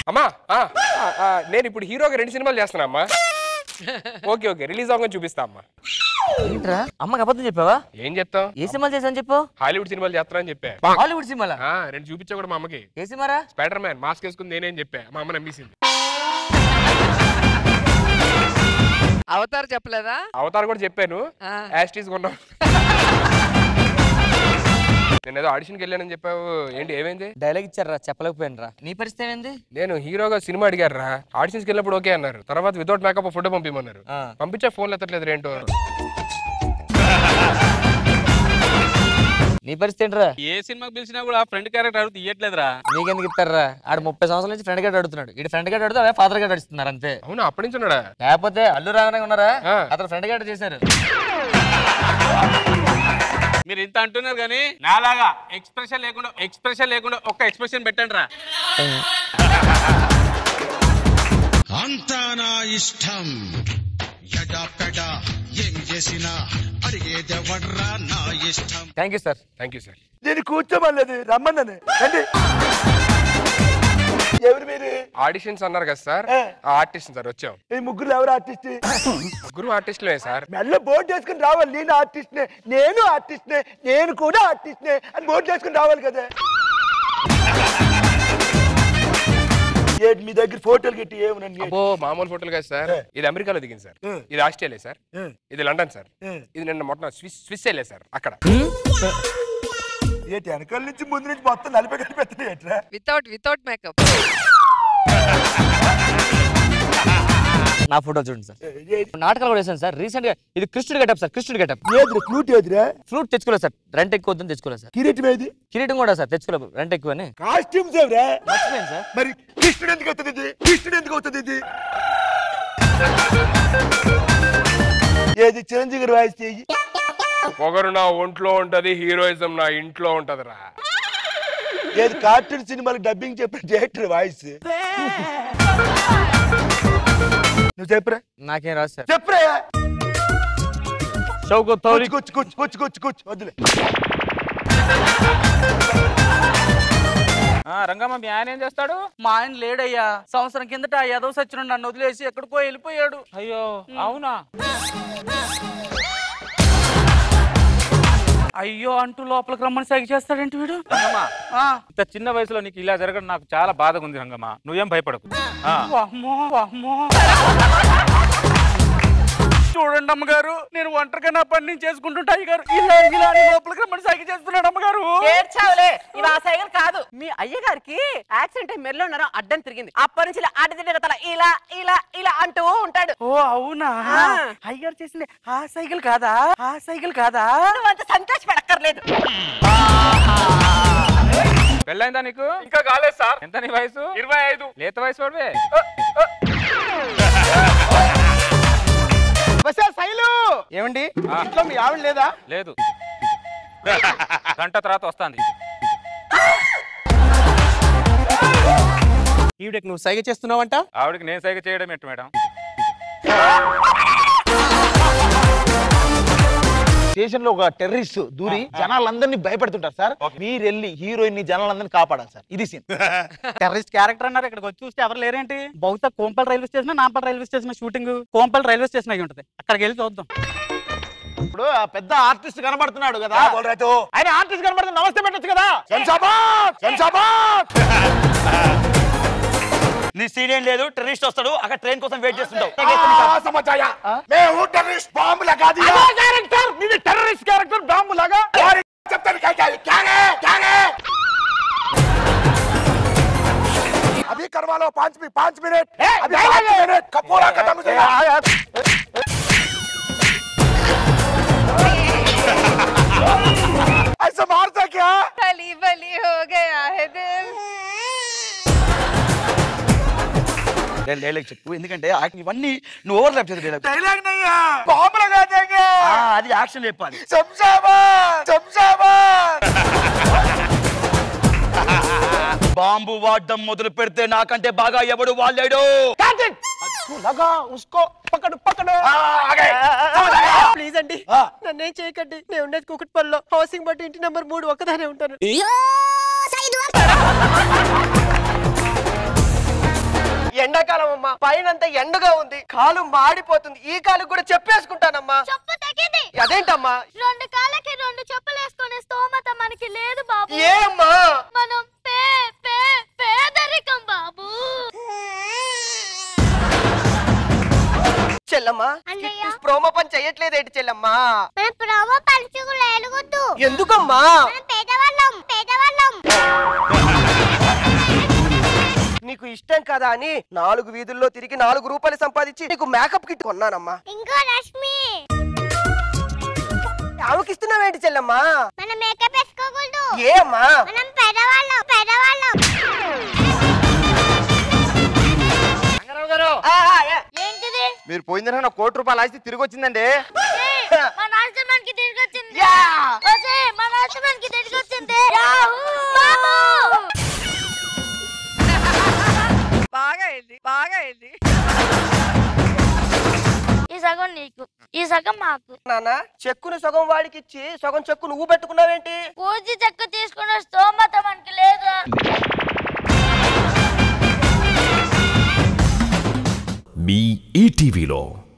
అమ్మా ఆ, ఆ, ఆ, నేను ఇప్పుడు హీరోగా రెండు సినిమాలు చేస్తున్నా అమ్మా ఓకే ఓకే రిలీజ్ అవ్వగానే చూపిస్తా అమ్మా ఏంట్రా అమ్మకి అబద్ధం చెప్పావా ఏం చెప్తాం ఏ సినిమాలు చేశాను చెప్పు హాలీవుడ్ సినిమాలు చేస్తానని చెప్పా హాలీవుడ్ సినిమాలా ఆ, రెండు చూపించా కూడా మా అమ్మకి ఏ సినిమారా స్పైడర్ మ్యాన్ మాస్క్ వేసుకుని నేనేం చెప్పా మా అమ్మ నమ్మేసింది అవతార్ చెప్పలేదా అవతార్ కూడా చెప్పాను ఆ. యాస్టీస్ కొన్నాం నేను ఏదో ఆడిషన్కి వెళ్ళానని చెప్పావు ఏంటి ఏమైంది డైలాగ్ ఇచ్చారా చెప్పలేకపోయాను రా నీ పరిస్థితి ఏంది నేను హీరోగా సినిమా అడిగారు రా ఆడిషన్స్కి వెళ్ళినప్పుడు ఓకే అన్నారు తర్వాత వితౌట్ మేకప్ ఫోటో పంపిమన్నారు ఆ. పంపించా ఫోన్లు ఎత్తట్లేదు ఏంటో నీ పరిస్థితి ఏంట్రా ఏ సినిమాకి పిలిచినా కూడా ఫ్రెండ్ క్యారెక్టర్ అడుగుతూ ఇయ్యట్లేదురా నీకెందుకు ఇస్తారా ఆడు ముప్పై సంవత్సరాల నుంచి ఫ్రెండ్ గార్డ్ అడుగుతున్నాడు ఇటు ఫ్రెండ్ గార్డ్ అడుగుతా అవే ఫాదర్ గార్డ్ అడుగుతున్నారు అంతే అవునా అప్పటి నుంచి ఉన్నాడా లేకపోతే అల్లు రాగానే ఉన్నారా ఆ. అతను ఫ్రెండ్ గార్డ్ చేశారు మీరు ఇంత అంటున్నారు కానీ నాలాగా ఎక్స్ప్రెషన్ లేకుండా ఎక్స్ప్రెషన్ లేకుండా ఒక్క ఎక్స్ప్రెషన్ పెట్టండి రా అంతా నా ఇష్టం ఎడా పెడా ఏం చేసినా అడిగేదెవడ్రా నా ఇష్టం thank you sir thank you sir నేను కూర్చోమలేదు రమ్మన్నాను రండి ఎవరు మీరు ఆడిషన్స్ అన్నారు కదా సార్ ఆ. ఆ ఆర్టిస్ట్ సార్ వచ్చాం ఈ ముగ్గురు ఎవరు ఆర్టిస్ట్ ముగ్గురు ఆర్టిస్టులే సార్ మెల్ల బోర్డు చేసుకుని రావాలి నేను ఆర్టిస్ట్నే నేను ఆర్టిస్ట్నే నేను కూడా ఆర్టిస్ట్నే అని బోర్డు చేసుకుని రావాలి కదా ఏంటి మీ దగ్గర ఫోటోలు గిట్టి ఏమనండి అబ్బో మామూలు ఫోటోలు కదా సార్ ఇది అమెరికాలో దిగింది సార్ ఆ. ఇది ఆస్ట్రేలియా సార్ ఆ. ఇది లండన్ సార్ ఆ. ఇది నిన్న మొట్ట స్విస్ స్విస్ వెళ్ళే సార్ అక్కడ ఏంటి వెనకాల నుంచి ముందు నుంచి మొత్తం నలిపి కలిపెత్తున్నాయి ఏంట్రా వితౌట్ వితౌట్ మేకప్ నా ఫోటో చూడండి సార్ ఏంటి- నాటకాలు కూడా వేసాను సార్ రీసెంట్ గా ఇది కృష్ణుడు గెటప్ సార్ కృష్ణుడు గెటప్ ఏదిరా ఫ్లూట్ ఏదిరా ఫ్లూట్ తెచ్చుకోలేదు సార్ రెంట్ ఎక్కువ వద్దని తెచ్చుకోలేదు సార్ కిరీటం ఏది కిరీటం కూడా సార్ తెచ్చుకోలేదు రెంట్ ఎక్కువ అని కాస్ట్యూమ్స్ ఎవరా మర్చిపోయాను సార్ మరి కృష్ణుడు ఎందుకు అవుతుంది ఇది కృష్ణుడు ఎందుకు అవుతుంది ఇది ఏది చిరంజీవి గారి వాయిస్ చెయ్యి పొగరు నా ఒంట్లో ఉంటది హీరోయిజం నా ఇంట్లో ఉంటదిరా ఏది కార్టూన్ సినిమాలకు డబ్బింగ్ చెప్పిన డైరెక్టర్ వాయిస్ నువ్వు చెప్పురా నాకేం రాదు సార్ చెప్పురా చౌక తౌలి కూర్చు కూర్చు కూర్చు కూర్చు కూర్చు వదిలే రంగమ్మ మీ ఆయన ఏం చేస్తాడు మా ఆయన లేడయ్యా సంవత్సరం కిందట ఆ యాదవ్ సచ్చినుడు నన్ను వదిలేసి ఎక్కడికో వెళ్ళిపోయాడు అయ్యో అవునా అయ్యో అంటూ లోపలికి రమ్మని సైకి చేస్తాడేంటి వీడు రంగమ్మ ఆ, ఇంత చిన్న వయసులో నీకు ఇలా జరగడం నాకు చాలా బాధగా ఉంది రంగమ్మ నువ్వేం భయపడకు ఆ. వామ్మో, వామ్మో. చూడండి అమ్మగారు నేను ఒంటరిగా నా పని నేను చేసుకుంటుంటా అయ్యగారు ఇలా ఇలా అని లోపలికి రమ్మని సైకి చేస్తున్నాడు అమ్మగారు ఏడ్చావులే ఇవి ఆ సైకిల్ కాదు మీ అయ్యగారికి యాక్సిడెంట్ అయి మెల్లో ఉన్నారో అడ్డం తిరిగింది అప్పటి నుంచి ఇలా అడ్డ తిరిగిన తల ఇలా ఇలా ఇలా అంటూ ఉంటాడు ఓ అవునా ఆ. అయ్యగారు చేసింది ఆ సైకిల్ కాదా ఆ సైకిల్ కాదా నువ్వు అంత సంతోషపడక్కర్లేదు పెళ్ళైందా నీకు ఇంకా కాలేదు సార్ ఎంత నీ వయసు ఇరవై ఐదు లేత వయసు వాడివే ఏమండి ఆ. ఇంట్లో మీ ఆవిడ లేదా లేదు గంట తర్వాత వస్తాంది ఈవిడకి నువ్వు సైగ చేస్తున్నావంట ఆవిడకి నేను సైగ చేయడం ఏంటి మేడం స్టేషన్ లో ఒక టెర్రరిస్ట్ దూరి జనాలందరినీ భయపెడుతుంటారు సార్ మీరు వెళ్ళి హీరోయిన్ ని జనాలందరినీ కాపాడాలి సార్ ఇది సీన్ టెర్రరిస్ట్ క్యారెక్టర్ అన్నారు ఇక్కడికి వచ్చి చూస్తే ఎవరు లేరేంటి బహుశా కోంపల్ railway station Nampally railway station shooting కోంపల్ రైల్వే స్టేషన్ అయి ఉంటుంది అక్కడికి వెళ్ళి చూద్దాం ఇప్పుడు ఆ పెద్ద ఆర్టిస్ట్ కనబడుతున్నాడు కదా ఆయన ఆర్టిస్ట్ కనబడుతుంది నమస్తే పెట్టొచ్చు కదా నీ సీన్ ఏం లేదు టెర్రరిస్ట్ వస్తాడు అక్కడ ట్రైన్ కోసం వెయిట్ చేస్తుంటావు క్యారెక్టర్ మీది టెర్రరిస్ట్ క్యారెక్టర్ బాంబు లాగా చెప్తాను अभी करवा लो पांच मिनट पांच मिनट अभी पांच मिनट कपूरा खत्म हो जाएगा ऐसा मारता क्या बली बली हो गया है दिल డైలాగ్ చెప్పు ఎందుకంటే యాక్టింగ్ ఇవన్నీ నువ్వు ఓవర్ ల్యాప్ చేసే డైలాగ్ डायलॉग नहीं है बॉम्ब लगा देंगे అది యాక్షన్ చెప్పాలి शमशाबाद शमशाबाद బాంబు వాడడం మొదలు పెడితే నాకంటే బాగా ఎవడు వాళ్ళాడు లగా ఉస్కో పకడు పకడు ప్లీజ్ అండి నన్నేం చేయకండి నేను ఉండేది కుకుట్పల్లిలో హౌసింగ్ బట్టి ఇంటి నెంబర్ మూడు ఒక్కదానే ఉంటాను ఎండాకాలం అమ్మా పైన అంతా ఎండగా ఉంది కాలు మాడిపోతుంది ఈ కాలు కూడా చెప్పేసుకుంటానమ్మా చెప్పు తగ్గింది అదేంటమ్మా రెండు కాళ్ళకి రెండు చెప్పులు వేసుకునే స్తోమత మనకి లేదు బాబు ఏమ్మా మనం పే పే పేదరికం బాబు చెల్లమ్మా అన్నయ్య ప్రోమో పని చెయ్యట్లేదేంటి చెల్లమ్మా మన ప్రోమో పలుచుకులు ఎలుగొద్దు ఎందుకమ్మా మనం పేదవాళ్ళం పేదవాళ్ళం నీకు ఇష్టం కదా అని నాలుగు వీధుల్లో తిరిగి నాలుగు రూపాయలు సంపాదించి నీకు మేకప్ కిట్ కొన్నానమ్మా ఇంకో రష్మి ఆమెకి ఇస్తున్నావేంటి చెల్లమ్మా మనం మేకప్ వేసుకోకూడదు ఏ అమ్మా మనం పేదవాళ్ళం పేదవాళ్ళం ఆ, ఆ, ఏ. ఏంటిది మీరు పోయిందన నా కోటి రూపాయలు ఆస్తి తిరిగి వచ్చిందండి మన ఆశ్రమానికి తిరిగి వచ్చింది యా! వచ్చే, మన ఆశ్రమానికి తిరిగి వచ్చింది బాబు బాగా అయింది బాగా అయింది ఈ సగం నీకు ఈ సగం మాకు నాన్న చెక్కును సగం వాడికి ఇచ్చి సగం చెక్కు నువ్వు పెట్టుకున్నావేంటి పూజ చెక్కు తీసుకునే స్తోమత మనకి లేదు మీ ఈటీవీలో